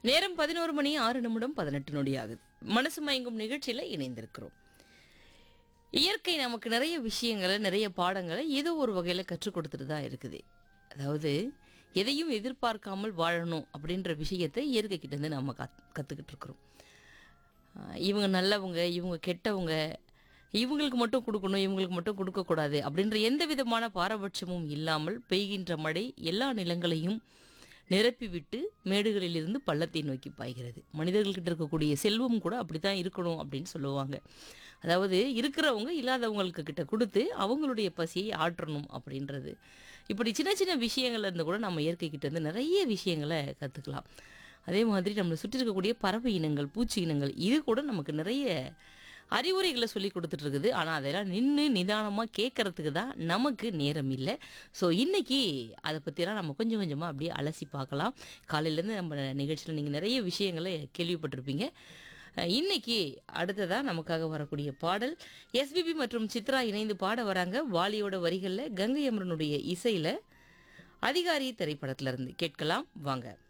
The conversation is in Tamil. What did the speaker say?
நேரம் பதினோரு மணி ஆறு நிமிடம் பதினெட்டு நொடி ஆகுது மனசு மயங்கும் நிகழ்ச்சியில இணைந்திருக்கிறோம் இயற்கை நமக்கு நிறைய விஷயங்களை நிறைய பாடங்களை ஏதோ ஒரு வகையில கற்றுக் கொடுத்துட்டு தான் இருக்குது அதாவது எதையும் எதிர்பார்க்காமல் வாழணும் அப்படின்ற விஷயத்தை இயற்கை கிட்ட இருந்து நம்ம கத் கற்றுக்கிட்டு இருக்கிறோம் ஆஹ் இவங்க நல்லவங்க இவங்க கெட்டவங்க இவங்களுக்கு மட்டும் கொடுக்கணும் இவங்களுக்கு மட்டும் கொடுக்கக்கூடாது அப்படின்ற எந்த விதமான பாரபட்சமும் இல்லாமல் பெய்கின்ற மழை எல்லா நிலங்களையும் நிரப்பிவிட்டு மேடுகளிலிருந்து பள்ளத்தை நோக்கி பாய்கிறது மனிதர்கள்கிட்ட இருக்கக்கூடிய செல்வம் கூட அப்படித்தான் இருக்கணும் அப்படின்னு சொல்லுவாங்க அதாவது இருக்கிறவங்க இல்லாதவங்களுக்கு கிட்ட கொடுத்து அவங்களுடைய பசியை ஆற்றணும் அப்படின்றது இப்படி சின்ன சின்ன விஷயங்கள்ல இருந்து கூட நம்ம இயற்கை கிட்ட இருந்து நிறைய விஷயங்களை கற்றுக்கலாம் அதே மாதிரி நம்மளை சுற்றி இருக்கக்கூடிய பறவை இனங்கள் பூச்சி இனங்கள் இது கூட நமக்கு நிறைய அறிவுரைகளை சொல்லி கொடுத்துட்டு இருக்குது ஆனால் அதெல்லாம் நின்று நிதானமாக கேட்கறதுக்கு தான் நமக்கு நேரம் இல்லை ஸோ இன்னைக்கு அதை பற்றிலாம் நம்ம கொஞ்சம் கொஞ்சமாக அப்படியே அலசி பார்க்கலாம் காலையிலேருந்து நம்ம நிகழ்ச்சியில் நீங்கள் நிறைய விஷயங்களை கேள்விப்பட்டிருப்பீங்க அஹ் இன்னைக்கு அடுத்ததாக நமக்காக வரக்கூடிய பாடல் எஸ்பிபி மற்றும் சித்ரா இணைந்து பாட வராங்க வாலியோட வரிகளில் கங்கை அமரனுடைய இசையில் அதிகாரி திரைப்படத்துல இருந்து கேட்கலாம் வாங்க